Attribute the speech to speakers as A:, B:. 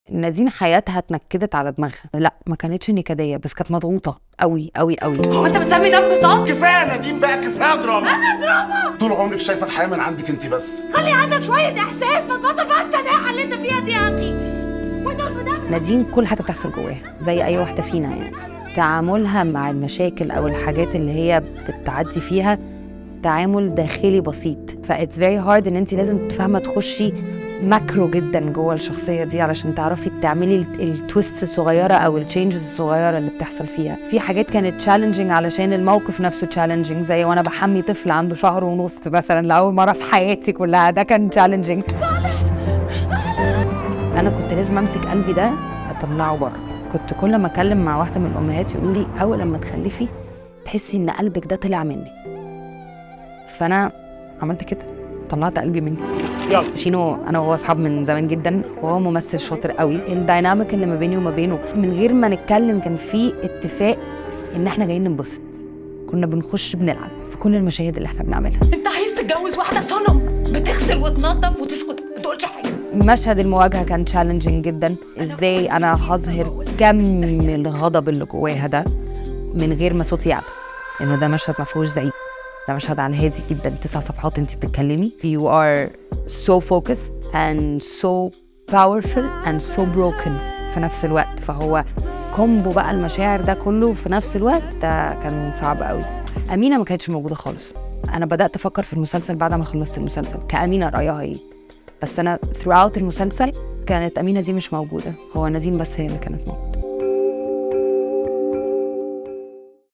A: نادين حياتها اتنكدت على دماغها لا ما كانتش نكديه بس كانت مضغوطه قوي قوي قوي
B: هو انت بتسمي ده انبساط؟
C: كفايه نادين بقى كفايه دراما انا دراما طول عمرك شايفه الحياه من عندك انت بس
B: خلي عندك شويه احساس ما تبطل بقى التناحه اللي انت فيها دي يا اخي وانت مش بتعمل
A: نادين كل حاجه بتحصل جواها زي اي واحده فينا يعني تعاملها مع المشاكل او الحاجات اللي هي بتعدي فيها تعامل داخلي بسيط فاتس فيري هارد ان انت لازم فاهمه تخشي ماكرو جدا جوه الشخصيه دي علشان تعرفي تعملي ال- التويست الصغيره او التشينجز الصغيره اللي بتحصل فيها في حاجات كانت تشالنجينج علشان الموقف نفسه تشالنجينج زي وانا بحمي طفل عنده شهر ونص مثلا لاول مره في حياتي كلها ده كان تشالنجينج انا كنت لازم امسك قلبي ده اطلعه بره كنت كل ما اتكلم مع واحده من الامهات يقولوا لي اول لما تخلفي تحسي ان قلبك ده طلع مني فانا عملت كده طلعت قلبي مني
C: يلا.
A: شينو انا وهو اصحاب من زمان جدا وهو ممثل شاطر قوي الدايناميك اللي ما بيني وما بينه من غير ما نتكلم كان في اتفاق ان احنا جايين ننبسط كنا بنخش بنلعب في كل المشاهد اللي احنا بنعملها
B: انت عايز تتجوز واحده صنم بتغسل وتنظف وتسكت ما تقولش حاجه
A: مشهد المواجهه كان تشالنجينج جدا ازاي انا هظهر كم الغضب اللي جواها ده من غير ما صوتي يعلى انه ده مشهد ما فيهوش زعيق ده مشهد على هادي جدا تسع صفحات انت بتتكلمي you are so focused and so powerful and so broken في نفس الوقت فهو كومبو بقى المشاعر ده كله في نفس الوقت ده كان صعب قوي امينه ما كانتش موجوده خالص انا بدات افكر في المسلسل بعد ما خلصت المسلسل كامينه رايها ايه بس انا throughout المسلسل كانت امينه دي مش موجوده هو نادين بس هي اللي كانت موجوده